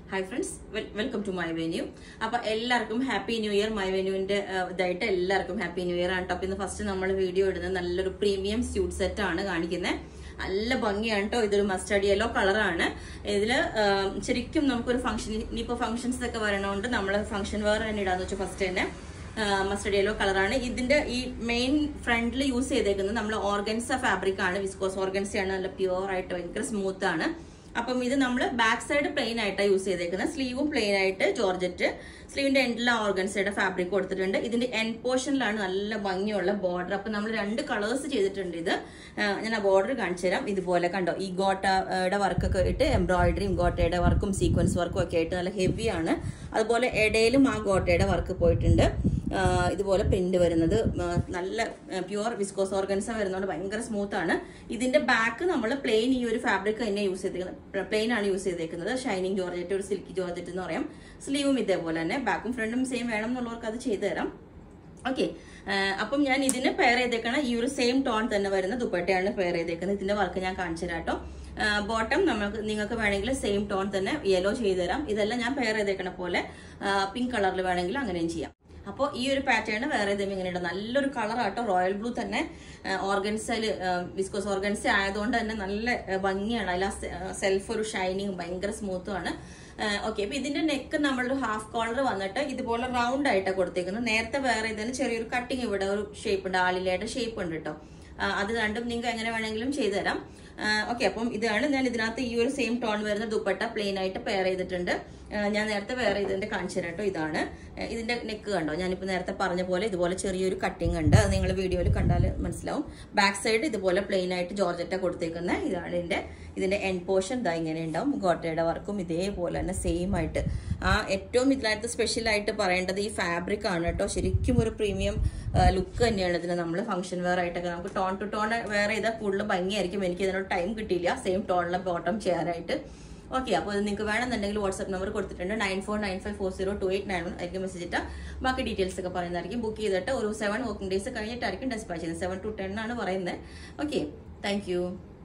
hi friends welcome to my venue അപ്പൊ എല്ലാവർക്കും happy new year my വെന്യൂവിന്റെ ഇതായിട്ട് എല്ലാവർക്കും ഹാപ്പി ന്യൂ ഇയർ ആണ് കേട്ടോ അപ്പൊ ഇന്ന് ഫസ്റ്റ് നമ്മൾ വീഡിയോ ഇടുന്നത് നല്ലൊരു പ്രീമിയം സ്യൂട്ട് സെറ്റ് ആണ് കാണിക്കുന്നത് നല്ല ഭംഗിയാണ് കേട്ടോ ഇതൊരു മസ്റ്റർഡ് യെല്ലോ കളറാണ് ഇതില് ആ, ശരിക്കും നമുക്കൊരു ഫംഗ്ഷൻ ഇനിയിപ്പോ ഫംഗ്ഷൻസ് ഒക്കെ വരണോണ്ട് നമ്മൾ ഫംഗ്ഷൻ വെയർ തന്നെ ഇടാന്ന് വെച്ചു ഫസ്റ്റ് തന്നെ മസ്റ്റർഡ് യെല്ലോ കളറാണ് ഇതിന്റെ ഈ മെയിൻ ഫ്രണ്ടിൽ യൂസ് ചെയ്തേക്കുന്നത് നമ്മൾ ഓർഗൻസ ഫാബ്രിക് ആണ് വിസ്കോസ് ഓർഗൻസ ആണ് നല്ല പ്യുവർ ആയിട്ട് ഭയങ്കര സ്മൂത്ത് ആണ് അപ്പം ഇത് നമ്മൾ ബാക്ക് സൈഡ് പ്ലെയിൻ ആയിട്ടാണ് യൂസ് ചെയ്തേക്കുന്നത് സ്ലീവും പ്ലെയിൻ ആയിട്ട് ജോർജറ്റ് സ്ലീവിന്റെ എൻഡിൽ ഓർഗൻസയുടെ ഫാബ്രിക് കൊടുത്തിട്ടുണ്ട് ഇതിന്റെ എൻ പോർഷനിലാണ് നല്ല ഭംഗിയുള്ള ബോർഡർ അപ്പൊ നമ്മൾ രണ്ട് കളേഴ്സ് ചെയ്തിട്ടുണ്ട് ഇത് ആ, ഞാൻ ആ ബോർഡർ കാണിച്ചു തരാം ഇതുപോലെ കണ്ടോ ഈ ഗോട്ടയുടെ വർക്കൊക്കെ ഇട്ട് എംബ്രോയിഡറിയും ഗോട്ടയുടെ വർക്കും സീക്വൻസ് വർക്കും ഒക്കെ ആയിട്ട് നല്ല ഹെവിയാണ് അതുപോലെ ഇടയിലും ആ ഗോട്ടയുടെ വർക്ക് പോയിട്ടുണ്ട് ആ, ഇതുപോലെ പ്രിന്റ് വരുന്നത് ആ, നല്ല പ്യുവർ വിസ്കോസ് ഓർഗൻസ വരുന്നതുകൊണ്ട് ഭയങ്കര സ്മൂത്ത് ആണ് ഇതിന്റെ ബാക്ക് നമ്മൾ പ്ലെയിൻ ഈ ഒരു ഫാബ്രിക് തന്നെ യൂസ് ചെയ്തേക്കുന്നത് പ്ലെയിൻ ആണ് യൂസ് ചെയ്തേക്കുന്നത് ഷൈനിങ് ജോർജറ്റ് ഒരു സിൽക്കി ജോർജറ്റ് എന്ന് പറയാം സ്ലീവും ഇതേപോലെ തന്നെ ബാക്കും ഫ്രണ്ടും സെയിം വേണം എന്നുള്ളവർക്ക് അത് ചെയ്തു തരാം ഓക്കെ അപ്പം ഞാൻ ഇതിന് പെയർ ചെയ്തേക്കണ ഈ ഒരു സെയിം ടോൺ തന്നെ വരുന്ന ദുപ്പട്ടയാണ് പെയർ ചെയ്തേക്കുന്നത് ഇതിന്റെ വർക്ക് ഞാൻ കാണിച്ചു തരാം കേട്ടോ ബോട്ടം നമുക്ക് നിങ്ങൾക്ക് വേണമെങ്കിൽ സെയിം ടോൺ തന്നെ യെല്ലോ ചെയ്തു തരാം ഇതെല്ലാം ഞാൻ പെയർ ചെയ്തേക്കണ പോലെ പിങ്ക് കളറിൽ വേണമെങ്കിൽ അങ്ങനെയും ചെയ്യാം അപ്പോൾ ഈ ഒരു പാറ്റേൺ വേറെ ഏതെങ്കിലും ഇങ്ങനെയുണ്ട് നല്ലൊരു കളർ ആട്ടോ റോയൽ ബ്ലൂ തന്നെ ഓർഗൻസയില് വിസ്കോസ് ഓർഗൻസ ആയതുകൊണ്ട് തന്നെ നല്ല ആ, ഭംഗിയാണ് അതിൽ സെൽഫ് ഒരു ഷൈനിങ് ഭയങ്കര സ്മൂത്തും ആണ് ഓക്കെ അപ്പൊ ഇതിന്റെ നെക്ക് നമ്മളൊരു ഹാഫ് കോളർ വന്നിട്ട് ഇതുപോലെ റൗണ്ട് ആയിട്ടാണ് കൊടുത്തേക്കുന്നത് നേരത്തെ വേറെ ഇതിന് ചെറിയൊരു കട്ടിങ് ഇവിടെ ഒരു ഷേപ്പ് ഉണ്ട് ആളിലായിട്ട് ഷേപ്പ് ഉണ്ട് കേട്ടോ ആ, അത് രണ്ടും നിങ്ങൾക്ക് എങ്ങനെ വേണമെങ്കിലും ചെയ്തു തരാം ഓക്കെ അപ്പം ഇതാണ് ഞാൻ ഇതിനകത്ത് ഈ ഒരു സെയിം ടോൺ വരുന്ന ദുപ്പട്ട പ്ലെയിൻ ആയിട്ട് പെയർ ചെയ്തിട്ടുണ്ട് ആ, ഞാൻ നേരത്തെ വേറെ ഇതിന്റെ കാണിച്ചു തരാം കേട്ടോ ഇതാണ് ആ, ഇതിന്റെ നെക്ക് കണ്ടോ ഞാനിപ്പോൾ നേരത്തെ പറഞ്ഞ പോലെ ഇതുപോലെ ചെറിയൊരു കട്ടിങ് ഉണ്ട് അത് നിങ്ങൾ വീഡിയോയിൽ കണ്ടാൽ മനസ്സിലാവും ബാക്ക് സൈഡ് ഇതുപോലെ പ്ലെയിൻ ആയിട്ട് ജോർജറ്റ കൊടുത്തേക്കുന്ന ഇതാണ് ഇതിന്റെ ഇതിന്റെ എൻ പോർഷൻ ഇതാ ഇങ്ങനെ ഉണ്ടാവും ഗോട്ടയുടെ വർക്കും ഇതേപോലെ തന്നെ സെയിം ആയിട്ട് ആ ഏറ്റവും ഇതിനകത്ത് സ്പെഷ്യൽ ആയിട്ട് പറയേണ്ടത് ഈ ഫാബ്രിക് ആണ് കേട്ടോ ശരിക്കും ഒരു പ്രീമിയം ലുക്ക് തന്നെയാണ് ഇതിന് നമ്മൾ ഫംഗ്ഷൻ വെയർ ആയിട്ടൊക്കെ നമുക്ക് ടോൺ ടു ടോൺ വേറെ ചെയ്താൽ കൂടുതൽ ഭംഗിയായിരിക്കും എനിക്ക് ഇതിനോട് ടൈം കിട്ടിയില്ല സെയിം ടോണിലെ ബോട്ടം ചെയ്യാനായിട്ട് ഓക്കെ അപ്പോൾ ഇത് നിങ്ങൾക്ക് വേണമെന്നുണ്ടെങ്കിൽ വാട്സ്ആപ്പ് നമ്പർ കൊടുത്തിട്ടുണ്ട് nine four nine five four zero two eight nine one ആയിരിക്കും മെസ്സേജ് ഇട്ടാൽ ബാക്കി ഡീറ്റെയിൽസ് ഒക്കെ പറയുന്നതായിരിക്കും ബുക്ക് ചെയ്തിട്ട് ഒരു സെവൻ വർക്കിംഗ് ഡേയ്സ് കഴിഞ്ഞിട്ടായിരിക്കും ഡെസ്പാച്ച് ചെയ്യുന്നത് സെവൻ ടു ടെൻ ആണ് പറയുന്നത് ഓക്കെ താങ്ക്